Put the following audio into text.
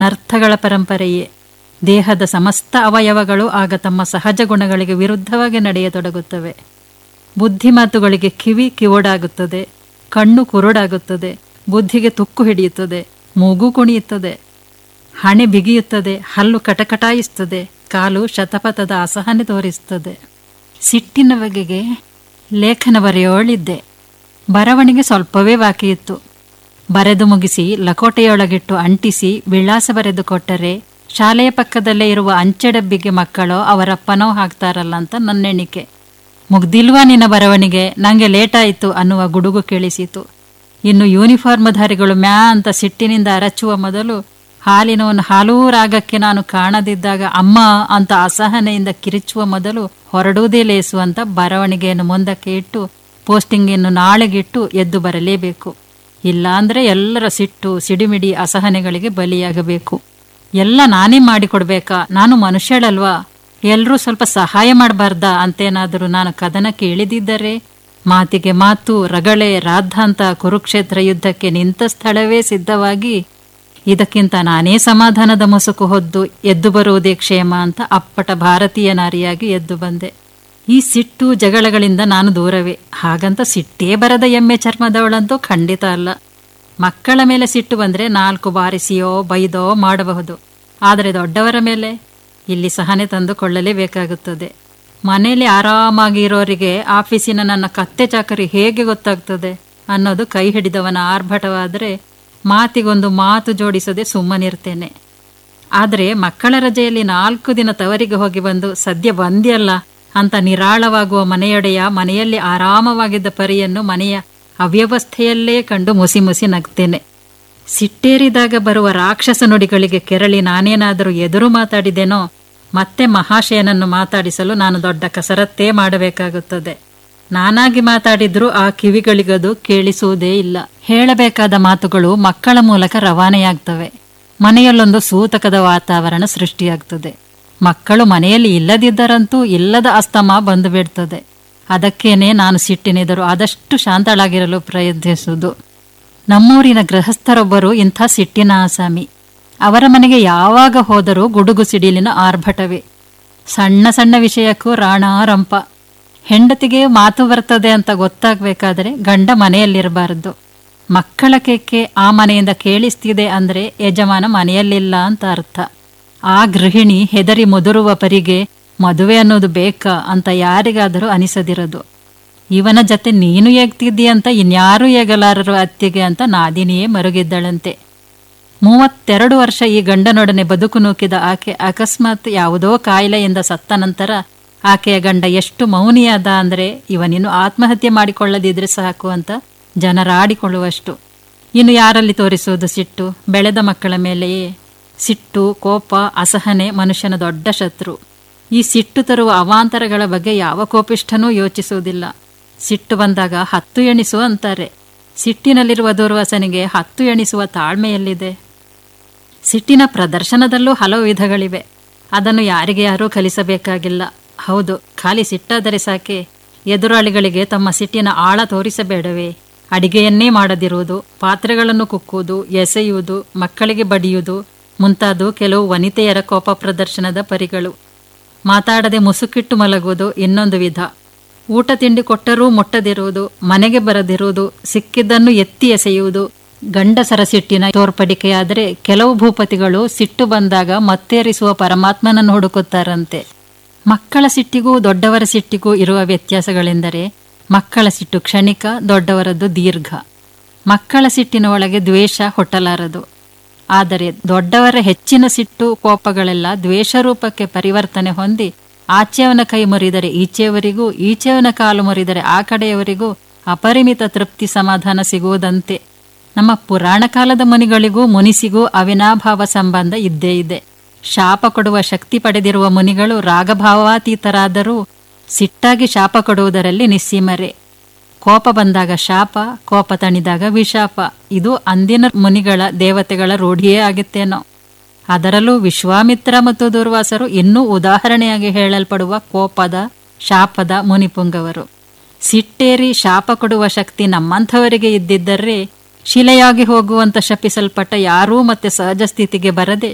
ಅನರ್ಥಗಳ ಪರಂಪರೆಯೇ ದೇಹದ ಸಮಸ್ತ ಅವಯವಗಳು ಆಗ ತಮ್ಮ ಸಹಜ ಗುಣಗಳಿಗೆ ವಿರುದ್ಧವಾಗಿ ನಡೆಯತೊಡಗುತ್ತವೆ ಬುದ್ಧಿಮಾತುಗಳಿಗೆ ಕಿವಿ ಕಿವೋಡಾಗುತ್ತದೆ ಕಣ್ಣು ಕುರುಡಾಗುತ್ತದೆ ಬುದ್ಧಿಗೆ ತುಕ್ಕು ಹಿಡಿಯುತ್ತದೆ ಮೂಗು ಕುಣಿಯುತ್ತದೆ ಹಣೆ ಬಿಗಿಯುತ್ತದೆ ಹಲ್ಲು ಕಟಕಟಾಯಿಸ್ತದೆ ಕಾಲು ಶತಪಥದ ಅಸಹನೆ ತೋರಿಸ್ತದೆ ಸಿಟ್ಟಿನ ಬಗೆಗೆ ಲೇಖನ ಬರೆಯೋಳಿದ್ದೆ ಬರವಣಿಗೆ ಸ್ವಲ್ಪವೇ ಬಾಕಿ ಇತ್ತು ಬರೆದು ಮುಗಿಸಿ ಲಕೋಟೆಯೊಳಗಿಟ್ಟು ಅಂಟಿಸಿ ವಿಳಾಸ ಬರೆದು ಕೊಟ್ಟರೆ ಶಾಲೆಯ ಪಕ್ಕದಲ್ಲೇ ಇರುವ ಅಂಚೆ ಡಬ್ಬಿಗೆ ಮಕ್ಕಳು ಅವರಪ್ಪನೋ ಹಾಕ್ತಾರಲ್ಲ ಅಂತ ನನ್ನೆಣಿಕೆ ಮುಗ್ದಿಲ್ವಾ ನಿನ್ನ ಬರವಣಿಗೆ ನಂಗೆ ಲೇಟ್ ಆಯಿತು ಅನ್ನುವ ಗುಡುಗು ಕೇಳಿಸಿತು ಇನ್ನು ಯೂನಿಫಾರ್ಮ್ಧಾರಿಗಳು ಮ್ಯಾ ಅಂತ ಸಿಟ್ಟಿನಿಂದ ಅರಚುವ ಮೊದಲು ಹಾಲಿನವನು ಹಾಲೂ ರಾಗಕ್ಕೆ ನಾನು ಕಾಣದಿದ್ದಾಗ ಅಮ್ಮ ಅಂತ ಅಸಹನೆಯಿಂದ ಕಿರಿಚುವ ಮೊದಲು ಹೊರಡುವುದೇ ಲೇಸು ಅಂತ ಬರವಣಿಗೆಯನ್ನು ಮುಂದಕ್ಕೆ ಇಟ್ಟು ಪೋಸ್ಟಿಂಗನ್ನು ನಾಳೆಗಿಟ್ಟು ಎದ್ದು ಬರಲೇಬೇಕು ಇಲ್ಲಾಂದ್ರೆ ಎಲ್ಲರ ಸಿಟ್ಟು ಸಿಡಿಮಿಡಿ ಅಸಹನೆಗಳಿಗೆ ಬಲಿಯಾಗಬೇಕು ಎಲ್ಲ ನಾನೇ ಮಾಡಿಕೊಡ್ಬೇಕಾ ನಾನು ಮನುಷ್ಯಳಲ್ವಾ ಎಲ್ರೂ ಸ್ವಲ್ಪ ಸಹಾಯ ಮಾಡಬಾರ್ದಾ ಅಂತೇನಾದರೂ ನಾನು ಕದನ ಕೇಳಿದಿದ್ದರೆ ಮಾತಿಗೆ ಮಾತು ರಗಳೆ ರಾದ್ಧಾಂತ ಕುರುಕ್ಷೇತ್ರ ಯುದ್ಧಕ್ಕೆ ನಿಂತ ಸ್ಥಳವೇ ಸಿದ್ಧವಾಗಿ ಇದಕ್ಕಿಂತ ನಾನೇ ಸಮಾಧಾನದ ಮುಸುಕು ಹೊದ್ದು ಎದ್ದು ಬರುವುದೇ ಕ್ಷೇಮ ಅಂತ ಅಪ್ಪಟ ಭಾರತೀಯ ನಾರಿಯಾಗಿ ಎದ್ದು ಬಂದೆ ಈ ಸಿಟ್ಟು ಜಗಳಗಳಿಂದ ನಾನು ದೂರವೇ ಹಾಗಂತ ಸಿಟ್ಟೇ ಬರದ ಎಮ್ಮೆ ಚರ್ಮದವಳಂತೂ ಖಂಡಿತ ಅಲ್ಲ ಮಕ್ಕಳ ಮೇಲೆ ಸಿಟ್ಟು ಬಂದ್ರೆ ನಾಲ್ಕು ಬಾರಿಸಿಯೋ ಬೈದೋ ಮಾಡಬಹುದು ಆದರೆ ದೊಡ್ಡವರ ಮೇಲೆ ಇಲ್ಲಿ ಸಹನೆ ತಂದುಕೊಳ್ಳಲೇಬೇಕಾಗುತ್ತದೆ ಮನೆಯಲ್ಲಿ ಆರಾಮಾಗಿ ಇರೋರಿಗೆ ಆಫೀಸಿನ ನನ್ನ ಕತ್ತೆ ಚಾಕರಿ ಹೇಗೆ ಗೊತ್ತಾಗ್ತದೆ ಅನ್ನೋದು ಕೈ ಹಿಡಿದವನ ಆರ್ಭಟವಾದರೆ ಮಾತಿಗೊಂದು ಮಾತು ಜೋಡಿಸದೆ ಸುಮ್ಮನಿರ್ತೇನೆ ಆದರೆ ಮಕ್ಕಳ ರಜೆಯಲ್ಲಿ ನಾಲ್ಕು ದಿನ ತವರಿಗೆ ಹೋಗಿ ಬಂದು ಸದ್ಯ ಬಂದ್ಯಲ್ಲ ಅಂತ ನಿರಾಳವಾಗುವ ಮನೆಯೊಡೆಯ ಮನೆಯಲ್ಲಿ ಆರಾಮವಾಗಿದ್ದ ಪರಿಯನ್ನು ಮನೆಯ ಅವ್ಯವಸ್ಥೆಯಲ್ಲೇ ಕಂಡು ಮುಸಿ ಮುಸಿ ನಗ್ತೇನೆ ಸಿಟ್ಟೇರಿದಾಗ ಬರುವ ರಾಕ್ಷಸ ನುಡಿಗಳಿಗೆ ಕೆರಳಿ ನಾನೇನಾದರೂ ಎದುರು ಮಾತಾಡಿದೆನೋ ಮತ್ತೆ ಮಹಾಶಯನನ್ನು ಮಾತಾಡಿಸಲು ನಾನು ದೊಡ್ಡ ಕಸರತ್ತೇ ಮಾಡಬೇಕಾಗುತ್ತದೆ ನಾನಾಗಿ ಮಾತಾಡಿದ್ರೂ ಆ ಕಿವಿಗಳಿಗದು ಕೇಳಿಸುವುದೇ ಇಲ್ಲ ಹೇಳಬೇಕಾದ ಮಾತುಗಳು ಮಕ್ಕಳ ಮೂಲಕ ರವಾನೆಯಾಗ್ತವೆ ಮನೆಯಲ್ಲೊಂದು ಸೂತಕದ ವಾತಾವರಣ ಸೃಷ್ಟಿಯಾಗ್ತದೆ ಮಕ್ಕಳು ಮನೆಯಲ್ಲಿ ಇಲ್ಲದಿದ್ದರಂತೂ ಇಲ್ಲದ ಅಸ್ತಮ ಬಂದು ಬಿಡ್ತದೆ ಅದಕ್ಕೇನೆ ನಾನು ಸಿಟ್ಟಿನೆದರು ಆದಷ್ಟು ಶಾಂತಳಾಗಿರಲು ಪ್ರಯತ್ನಿಸುವುದು ನಮ್ಮೂರಿನ ಗೃಹಸ್ಥರೊಬ್ಬರು ಇಂಥ ಸಿಟ್ಟಿನ ಆಸಾಮಿ ಅವರ ಮನೆಗೆ ಯಾವಾಗ ಹೋದರೂ ಗುಡುಗು ಸಿಡಿಲಿನ ಆರ್ಭಟವೇ ಸಣ್ಣ ಸಣ್ಣ ವಿಷಯಕ್ಕೂ ರಾಣಾರಂಪ ಹೆಂಡತಿಗೆ ಮಾತು ಬರ್ತದೆ ಅಂತ ಗೊತ್ತಾಗಬೇಕಾದರೆ ಗಂಡ ಮನೆಯಲ್ಲಿರಬಾರದು ಮಕ್ಕಳ ಕೆಕ್ಕೆ ಆ ಮನೆಯಿಂದ ಕೇಳಿಸ್ತಿದೆ ಅಂದ್ರೆ ಯಜಮಾನ ಮನೆಯಲ್ಲಿಲ್ಲ ಅಂತ ಅರ್ಥ ಆ ಗೃಹಿಣಿ ಹೆದರಿ ಮುದುರುವ ಪರಿಗೆ ಮದುವೆ ಅನ್ನೋದು ಬೇಕಾ ಅಂತ ಯಾರಿಗಾದರೂ ಅನಿಸದಿರದು ಇವನ ಜತೆ ನೀನು ಏಗ್ತಿದ್ದೀಯಂತ ಇನ್ಯಾರೂ ಏಗಲಾರರು ಅತ್ತಿಗೆ ಅಂತ ನಾದಿನಿಯೇ ಮರುಗಿದ್ದಳಂತೆ ಮೂವತ್ತೆರಡು ವರ್ಷ ಈ ಗಂಡನೊಡನೆ ಬದುಕು ನೂಕಿದ ಆಕೆ ಅಕಸ್ಮಾತ್ ಯಾವುದೋ ಕಾಯಿಲೆಯಿಂದ ಸತ್ತ ನಂತರ ಆಕೆಯ ಗಂಡ ಎಷ್ಟು ಮೌನಿಯಾದ ಅಂದ್ರೆ ಇವನಿನ್ನು ಆತ್ಮಹತ್ಯೆ ಮಾಡಿಕೊಳ್ಳದಿದ್ರೆ ಸಾಕು ಅಂತ ಜನರಾಡಿಕೊಳ್ಳುವಷ್ಟು ಇನ್ನು ಯಾರಲ್ಲಿ ತೋರಿಸುವುದು ಸಿಟ್ಟು ಬೆಳೆದ ಮಕ್ಕಳ ಮೇಲೆಯೇ ಸಿಟ್ಟು ಕೋಪ ಅಸಹನೆ ಮನುಷ್ಯನ ದೊಡ್ಡ ಶತ್ರು ಈ ಸಿಟ್ಟು ತರುವ ಅವಾಂತರಗಳ ಬಗ್ಗೆ ಯಾವ ಕೋಪಿಷ್ಠನೂ ಯೋಚಿಸುವುದಿಲ್ಲ ಸಿಟ್ಟು ಬಂದಾಗ ಹತ್ತು ಎಣಿಸು ಅಂತಾರೆ ಸಿಟ್ಟಿನಲ್ಲಿರುವ ದುರ್ವಾಸನೆಗೆ ಹತ್ತು ಎಣಿಸುವ ತಾಳ್ಮೆಯಲ್ಲಿದೆ ಸಿಟ್ಟಿನ ಪ್ರದರ್ಶನದಲ್ಲೂ ಹಲವು ವಿಧಗಳಿವೆ ಅದನ್ನು ಯಾರಿಗೆ ಯಾರೂ ಕಲಿಸಬೇಕಾಗಿಲ್ಲ ಹೌದು ಖಾಲಿ ಸಿಟ್ಟಾದರೆ ಸಾಕೆ ಎದುರಾಳಿಗಳಿಗೆ ತಮ್ಮ ಸಿಟ್ಟಿನ ಆಳ ತೋರಿಸಬೇಡವೇ ಅಡಿಗೆಯನ್ನೇ ಮಾಡದಿರುವುದು ಪಾತ್ರೆಗಳನ್ನು ಕುಕ್ಕುವುದು ಎಸೆಯುವುದು ಮಕ್ಕಳಿಗೆ ಬಡಿಯುವುದು ಮುಂತಾದ ಕೆಲವು ವನಿತೆಯರ ಕೋಪ ಪ್ರದರ್ಶನದ ಪರಿಗಳು ಮಾತಾಡದೆ ಮುಸುಕಿಟ್ಟು ಮಲಗುವುದು ಇನ್ನೊಂದು ವಿಧ ಊಟ ತಿಂಡಿ ಕೊಟ್ಟರೂ ಮುಟ್ಟದಿರುವುದು ಮನೆಗೆ ಬರದಿರುವುದು ಸಿಕ್ಕಿದ್ದನ್ನು ಎತ್ತಿ ಎಸೆಯುವುದು ಗಂಡಸರ ಸಿಟ್ಟಿನ ತೋರ್ಪಡಿಕೆಯಾದರೆ ಕೆಲವು ಭೂಪತಿಗಳು ಸಿಟ್ಟು ಬಂದಾಗ ಮತ್ತೇರಿಸುವ ಪರಮಾತ್ಮನನ್ನು ಹುಡುಕುತ್ತಾರಂತೆ ಮಕ್ಕಳ ಸಿಟ್ಟಿಗೂ ದೊಡ್ಡವರ ಸಿಟ್ಟಿಗೂ ಇರುವ ವ್ಯತ್ಯಾಸಗಳೆಂದರೆ ಮಕ್ಕಳ ಸಿಟ್ಟು ಕ್ಷಣಿಕ ದೊಡ್ಡವರದ್ದು ದೀರ್ಘ ಮಕ್ಕಳ ಸಿಟ್ಟಿನ ಒಳಗೆ ದ್ವೇಷ ಹೊಟ್ಟಲಾರದು ಆದರೆ ದೊಡ್ಡವರ ಹೆಚ್ಚಿನ ಸಿಟ್ಟು ಕೋಪಗಳೆಲ್ಲ ದ್ವೇಷ ರೂಪಕ್ಕೆ ಪರಿವರ್ತನೆ ಹೊಂದಿ ಆಚೆಯವನ ಕೈ ಮುರಿದರೆ ಈಚೆಯವರಿಗೂ ಈಚೆಯವನ ಕಾಲು ಮುರಿದರೆ ಆ ಕಡೆಯವರಿಗೂ ಅಪರಿಮಿತ ತೃಪ್ತಿ ಸಮಾಧಾನ ಸಿಗುವುದಂತೆ ನಮ್ಮ ಪುರಾಣ ಕಾಲದ ಮುನಿಗಳಿಗೂ ಮುನಿಸಿಗೂ ಅವಿನಾಭಾವ ಸಂಬಂಧ ಇದ್ದೇ ಇದೆ ಶಾಪ ಕೊಡುವ ಶಕ್ತಿ ಪಡೆದಿರುವ ಮುನಿಗಳು ರಾಗಭಾವಾತೀತರಾದರೂ ಸಿಟ್ಟಾಗಿ ಶಾಪ ಕೊಡುವುದರಲ್ಲಿ ನಿಸ್ಸೀಮರೆ ಕೋಪ ಬಂದಾಗ ಶಾಪ ಕೋಪ ತಣಿದಾಗ ವಿಶಾಪ ಇದು ಅಂದಿನ ಮುನಿಗಳ ದೇವತೆಗಳ ರೂಢಿಯೇ ಆಗಿತ್ತೇನೋ ಅದರಲ್ಲೂ ವಿಶ್ವಾಮಿತ್ರ ಮತ್ತು ದುರ್ವಾಸರು ಇನ್ನೂ ಉದಾಹರಣೆಯಾಗಿ ಹೇಳಲ್ಪಡುವ ಕೋಪದ ಶಾಪದ ಮುನಿಪುಂಗವರು ಸಿಟ್ಟೇರಿ ಶಾಪ ಕೊಡುವ ಶಕ್ತಿ ನಮ್ಮಂಥವರಿಗೆ ಇದ್ದಿದ್ದರೆ ಶಿಲೆಯಾಗಿ ಹೋಗುವಂತ ಶಪಿಸಲ್ಪಟ್ಟ ಯಾರೂ ಮತ್ತೆ ಸಹಜ ಸ್ಥಿತಿಗೆ ಬರದೆ